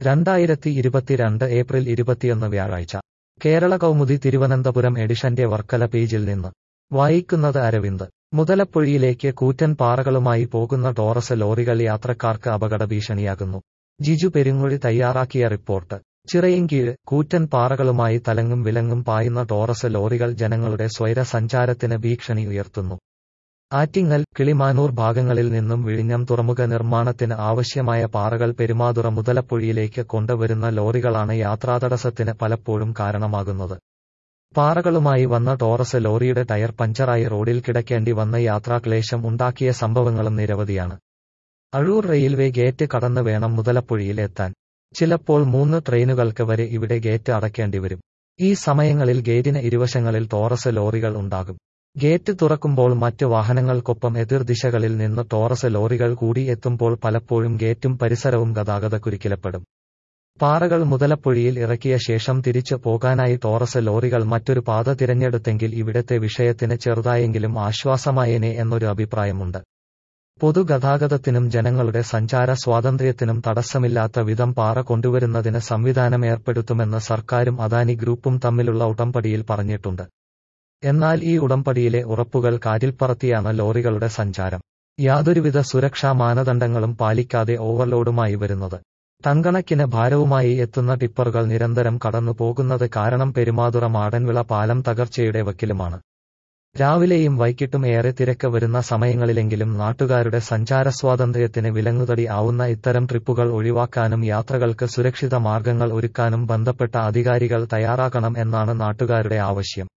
രണ്ടായിരത്തി ഇരുപത്തിരണ്ട് ഏപ്രിൽ ഇരുപത്തിയൊന്ന് വ്യാഴാഴ്ച കേരള കൗമുദി തിരുവനന്തപുരം എഡിഷന്റെ വർക്കല പേജിൽ നിന്ന് വായിക്കുന്നത് അരവിന്ദ് മുതലപ്പൊഴിയിലേക്ക് കൂറ്റൻ പാറകളുമായി പോകുന്ന ടോറസ് ലോറികൾ യാത്രക്കാർക്ക് അപകട ഭീഷണിയാകുന്നു ജിജു പെരുങ്ങുഴി തയ്യാറാക്കിയ റിപ്പോർട്ട് ചിറയിൻകീഴ് കൂറ്റൻ പാറകളുമായി തലങ്ങും വിലങ്ങും പായുന്ന ടോറസ് ലോറികൾ ജനങ്ങളുടെ സ്വൈര സഞ്ചാരത്തിന് ഭീഷണി ഉയർത്തുന്നു ആറ്റിങ്ങൽ കിളിമാനൂർ ഭാഗങ്ങളിൽ നിന്നും വിഴിഞ്ഞം തുറമുഖ നിർമ്മാണത്തിന് ആവശ്യമായ പാറകൾ പെരുമാതുറ മുതലപ്പൊഴിയിലേക്ക് കൊണ്ടുവരുന്ന ലോറികളാണ് യാത്രാതടസ്സത്തിന് പലപ്പോഴും കാരണമാകുന്നത് പാറകളുമായി വന്ന ടോറസ് ലോറിയുടെ ടയർ പഞ്ചറായി റോഡിൽ കിടക്കേണ്ടി വന്ന യാത്രാക്ലേശം ഉണ്ടാക്കിയ സംഭവങ്ങളും നിരവധിയാണ് അഴൂർ റെയിൽവേ ഗേറ്റ് കടന്ന് വേണം മുതലപ്പൊഴിയിൽ എത്താൻ ചിലപ്പോൾ മൂന്ന് ട്രെയിനുകൾക്ക് വരെ ഇവിടെ ഗേറ്റ് അടയ്ക്കേണ്ടി വരും ഈ സമയങ്ങളിൽ ഗേറ്റിന് ഇരുവശങ്ങളിൽ ടോറസ് ലോറികൾ ഉണ്ടാകും ഗേറ്റ് തുറക്കുമ്പോൾ മറ്റ് വാഹനങ്ങൾക്കൊപ്പം എതിർദിശകളിൽ നിന്ന് ടോറസ് ലോറികൾ കൂടി എത്തുമ്പോൾ പലപ്പോഴും ഗേറ്റും പരിസരവും ഗതാഗതക്കുരുക്കിലപ്പെടും പാറകൾ മുതലപ്പൊഴിയിൽ ഇറക്കിയ ശേഷം തിരിച്ചു പോകാനായി ടോറസ് ലോറികൾ മറ്റൊരു പാത തിരഞ്ഞെടുത്തെങ്കിൽ ഇവിടത്തെ വിഷയത്തിന് ചെറുതായെങ്കിലും ആശ്വാസമായേനെ എന്നൊരു അഭിപ്രായമുണ്ട് പൊതുഗതാഗതത്തിനും ജനങ്ങളുടെ സഞ്ചാര സ്വാതന്ത്ര്യത്തിനും തടസ്സമില്ലാത്ത വിധം പാറ കൊണ്ടുവരുന്നതിന് സംവിധാനം ഏർപ്പെടുത്തുമെന്ന് സർക്കാരും അദാനി ഗ്രൂപ്പും തമ്മിലുള്ള ഉടമ്പടിയിൽ പറഞ്ഞിട്ടുണ്ട് എന്നാൽ ഈ ഉടമ്പടിയിലെ ഉറപ്പുകൾ കാറ്റിൽപ്പറത്തിയാണ് ലോറികളുടെ സഞ്ചാരം യാതൊരുവിധ സുരക്ഷാ മാനദണ്ഡങ്ങളും പാലിക്കാതെ ഓവർലോഡുമായി വരുന്നത് ടൺകണക്കിന് ഭാരവുമായി എത്തുന്ന ടിപ്പറുകൾ നിരന്തരം കടന്നു പോകുന്നത് കാരണം പെരുമാതുറ മാടൻവിള പാലം തകർച്ചയുടെ വക്കിലുമാണ് രാവിലെയും വൈകിട്ടും ഏറെ തിരക്ക് വരുന്ന സമയങ്ങളിലെങ്കിലും നാട്ടുകാരുടെ സഞ്ചാര സ്വാതന്ത്ര്യത്തിന് വിലങ്ങുതടി ആവുന്ന ഇത്തരം ട്രിപ്പുകൾ ഒഴിവാക്കാനും യാത്രകൾക്ക് സുരക്ഷിത മാർഗങ്ങൾ ഒരുക്കാനും ബന്ധപ്പെട്ട അധികാരികൾ തയ്യാറാകണം എന്നാണ് നാട്ടുകാരുടെ ആവശ്യം